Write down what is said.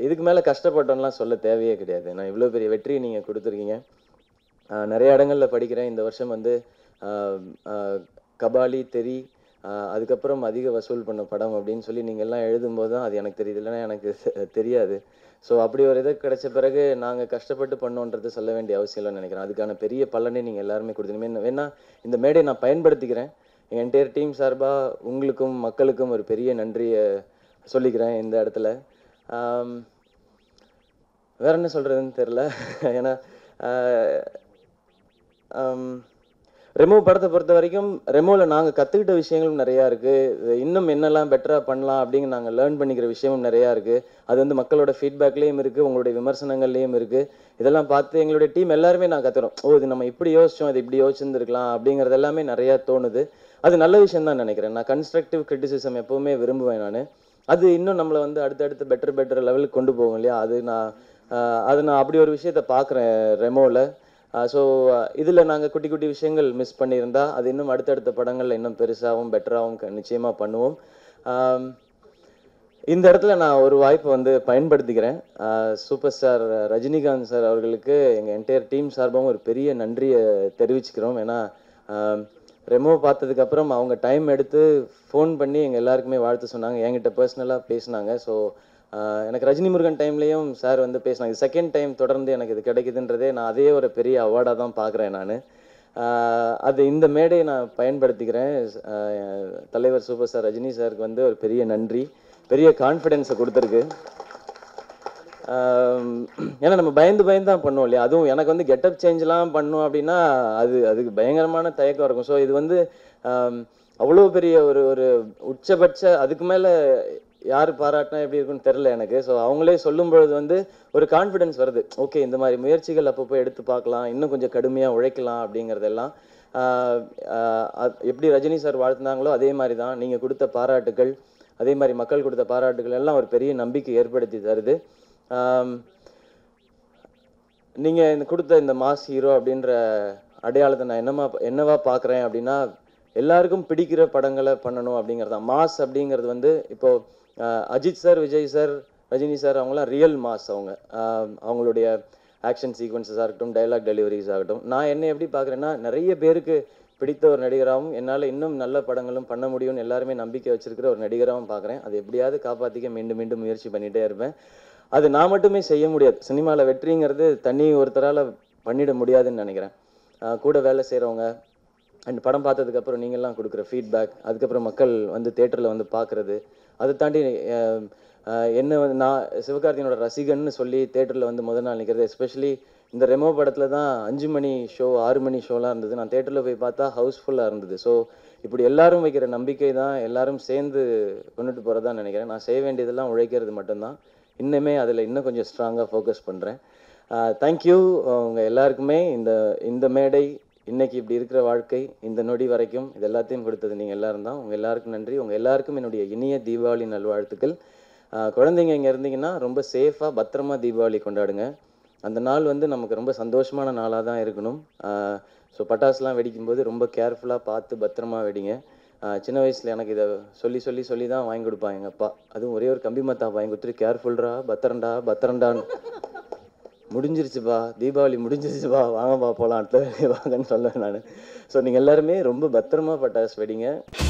இதுக்கு மேலே கஷ்டப்பட்டோம்லாம் சொல்ல தேவையே கிடையாது நான் இவ்வளோ பெரிய வெற்றியை நீங்கள் கொடுத்துருக்கீங்க ஆஹ் நிறைய இடங்களில் படிக்கிறேன் இந்த வருஷம் வந்து ஆஹ் ஆஹ் கபாலி தெரி ஆஹ் அதுக்கப்புறம் அதிக வசூல் பண்ண படம் அப்படின்னு சொல்லி நீங்கள் எல்லாம் எழுதும்போது தான் அது எனக்கு தெரியுது இல்லைன்னா எனக்கு தெ- தெரியாது ஸோ அப்படி ஒரு இது கிடைச்ச பிறகு நாங்கள் கஷ்டப்பட்டு பண்ணோன்றது சொல்ல வேண்டிய அவசியம் இல்லைன்னு நினைக்கிறேன் அதுக்கான பெரிய பலனை நீங்கள் எல்லாருமே கொடுத்துருங்க வேணா இந்த மேடையை நான் பயன்படுத்திக்கிறேன் எங்கள் என்டையர் டீம் சார்பாக உங்களுக்கும் மக்களுக்கும் ஒரு பெரிய நன்றியை சொல்லிக்கிறேன் இந்த இடத்துல ஆம், வேற என்ன சொல்கிறதுன்னு தெரில ஏன்னா ஆஹ், ஆம், ரெமோ படத்தை பொறுத்த வரைக்கும் ரெமோவில் நாங்கள் கற்றுக்கிட்ட விஷயங்களும் நிறையா இருக்குது இன்னும் என்னெல்லாம் பெட்டராக பண்ணலாம் அப்படிங்க நாங்கள் லேர்ன் பண்ணிக்கிற விஷயமும் நிறையா இருக்குது அது வந்து மக்களோட ஃபீட்பேக்லேயும் இருக்குது உங்களுடைய விமர்சனங்கள்லேயும் இருக்குது இதெல்லாம் பார்த்து எங்களுடைய டீம் எல்லாருமே நான் கற்றுறோம் ஓ இது நம்ம இப்படி யோசிச்சோம் இது இப்படி யோசிச்சிருந்துருக்கலாம் அப்படிங்கிறது எல்லாமே நிறையா தோணுது அது நல்ல விஷயம் தான் நினைக்கிறேன் நான் கன்ஸ்ட்ரக்டிவ் கிரிட்டிசிசம் எப்போவுமே விரும்புவேன் நான் அது இன்னும் நம்மளை வந்து அடுத்தடுத்து பெட்டர் பெட்டர் லெவலுக்கு கொண்டு போகும் இல்லையா அது நான் ஆஹ் அது நான் அப்படி ஒரு விஷயத்த பார்க்குறேன் ரெமோவில் ஸோ இதில் நாங்கள் குட்டி குட்டி விஷயங்கள் மிஸ் பண்ணியிருந்தா அது இன்னும் அடுத்தடுத்த படங்களில் இன்னும் பெருசாகவும் பெட்டராகவும் நிச்சயமாக பண்ணுவோம் ஆம், இந்த இடத்துல நான் ஒரு வாய்ப்பை வந்து பயன்படுத்திக்கிறேன் சூப்பர் ஸ்டார் ரஜினிகாந்த் சார் அவர்களுக்கு எங்கள் என்டையர் டீம் சார்பாகவும் ஒரு பெரிய நன்றியை தெரிவிச்சுக்கிறோம் ஏன்னா ஆம், ரெமோ பார்த்ததுக்கப்புறம் அவங்க டைம் எடுத்து ஃபோன் பண்ணி எங்கள் எல்லாருக்குமே வாழ்த்து சொன்னாங்க என்கிட்ட பர்சனலாக பேசினாங்க ஸோ எனக்கு ரஜினி முருகன் டைம்லேயும் சார் வந்து பேசினாங்க செகண்ட் டைம் தொடர்ந்து எனக்கு இது கிடைக்குதுன்றதே நான் அதே ஒரு பெரிய அவார்டாக தான் பார்க்குறேன் நான் அது இந்த மேடையை நான் பயன்படுத்திக்கிறேன் ஆஹ் தலைவர் சூப்பர் ஸ்டார் ரஜினி சாருக்கு வந்து ஒரு பெரிய நன்றி பெரிய கான்ஃபிடென்ஸை கொடுத்துருக்கு ஆம், ஏன்னா நம்ம பயந்து பயந்து தான் பண்ணுவோம் இல்லையா அதுவும் எனக்கு வந்து கெட்டப் சேஞ்ச்லாம் பண்ணோம் அப்படின்னா அது அதுக்கு பயங்கரமான தயக்கம் இருக்கும் ஸோ இது வந்து ஆம், அவ்வளோ பெரிய ஒரு ஒரு உச்சபட்ச அதுக்கு மேலே யார் பாராட்டினா எப்படி இருக்குன்னு தெரில எனக்கு ஸோ அவங்களே சொல்லும் பொழுது வந்து ஒரு கான்ஃபிடென்ஸ் வருது ஓகே இந்த மாதிரி முயற்சிகள் அப்பப்போ எடுத்து பார்க்கலாம் இன்னும் கொஞ்சம் கடுமையாக உழைக்கலாம் அப்படிங்கிறதெல்லாம் ஆஹ் ஆஹ் அத்- எப்படி ரஜினி சார் வாழ்த்துனாங்களோ அதே மாதிரி தான் நீங்கள் கொடுத்த பாராட்டுகள் அதே மாதிரி மக்கள் கொடுத்த பாராட்டுகள் எல்லாம் ஒரு பெரிய நம்பிக்கை ஏற்படுத்தி தருது ஆம், நீங்க இந்த கொடுத்த இந்த மாஸ் ஹீரோ அப்படின்ற அடையாளத்தை நான் என்னமா என்னவா பார்க்குறேன் அப்படின்னா எல்லாருக்கும் பிடிக்கிற படங்களை பண்ணணும் அப்படிங்கிறது தான் மாஸ் அப்படிங்கிறது வந்து இப்போ அஹ், Ajith sir Vijay sir Rajini sir அவங்களாம் ரியல் மாஸ் அவங்க ஆஹ், அவங்களுடைய ஆக்ஷன் சீக்வன்சஸாக இருக்கட்டும் டைலாக் டெலிவரிஸ் ஆகட்டும் நான் என்ன எப்படி பார்க்குறேன்னா நிறைய பேருக்கு பிடித்த ஒரு நடிகராகவும் என்னால் இன்னும் நல்ல படங்களும் பண்ண முடியும்னு எல்லாருமே நம்பிக்கை வச்சிருக்கிற ஒரு நடிகராகவும் பார்க்குறேன் அது எப்படியாவது காப்பாற்றிக்க மீண்டும் மீண்டும் முயற்சி பண்ணிகிட்டே இருப்பேன் அது நான் மட்டுமே செய்ய முடியாது சினிமாவில் வெற்றிங்கிறது தனி ஒருத்தரால் பண்ணிட முடியாதுன்னு நினைக்கிறேன் ஆஹ் கூட வேலை செய்கிறவங்க அண்ட் படம் பார்த்ததுக்கப்புறம் நீங்கள்லாம் கொடுக்குற ஃபீட்பேக் அதுக்கப்புறம் மக்கள் வந்து தேட்டரில் வந்து பார்க்குறது அதை தாண்டி ஆஹ் ஆஹ் என்ன வந்து நான் சிவகார்த்தியனோட ரசிகன்னு சொல்லி தேட்டரில் வந்து முதல் நாள் நிற்கிறது எஸ்பெஷலி இந்த ரெமோ படத்தில் தான் அஞ்சு மணி ஷோ ஆறு மணி ஷோலாம் இருந்தது நான் தேட்டரில் போய் பார்த்தா ஹவுஸ்ஃபுல்லாக இருந்தது ஸோ இப்படி எல்லாரும் வைக்கிற நம்பிக்கை தான் எல்லாரும் சேர்ந்து கொண்டுட்டு போகிறதா நினைக்கிறேன் நான் செய்ய வேண்டியதெல்லாம் உழைக்கிறது மட்டும்தான் இன்னுமே அதில் இன்னும் கொஞ்சம் ஸ்ட்ராங்காக ஃபோக்கஸ் பண்ணுறேன் தேங்க்யூ உங்கள் எல்லாருக்குமே இந்த இந்த மேடை இன்னைக்கு இப்படி இருக்கிற வாழ்க்கை இந்த நொடி வரைக்கும் இது எல்லாத்தையும் கொடுத்தது நீங்கள் எல்லாரும் தான் உங்கள் எல்லாருக்கும் நன்றி உங்கள் எல்லாருக்கும் என்னுடைய இனிய தீபாவளி நல்வாழ்த்துக்கள் ஆஹ் குழந்தைங்க இங்கே இருந்தீங்கன்னா ரொம்ப சேஃபாக பத்திரமா தீபாவளி கொண்டாடுங்க அந்த நாள் வந்து நமக்கு ரொம்ப சந்தோஷமான நாளாக தான் இருக்கணும் ஸோ பட்டாசுலாம் வெடிக்கும்போது ரொம்ப கேர்ஃபுல்லாக பார்த்து பத்திரமா வெடிங்க ஆஹ் சின்ன வயசில் எனக்கு இதை சொல்லி சொல்லி சொல்லி தான் வாங்கி கொடுப்பாங்க எங்கள் அப்பா அதுவும் ஒரே ஒரு கம்பி மத்தா வாங்கி கொடுத்துட்டு கேர்ஃபுல்ரா பத்திரண்டா பத்திரண்டான்னு முடிஞ்சிருச்சுப்பா தீபாவளி முடிஞ்சிருச்சுப்பா வாங்கப்பா போகலாம் அடுத்த வாங்கன்னு சொல்லுவேன் நான் ஸோ நீங்கள் எல்லாருமே ரொம்ப பத்திரமா பட்டாசு வெடிங்க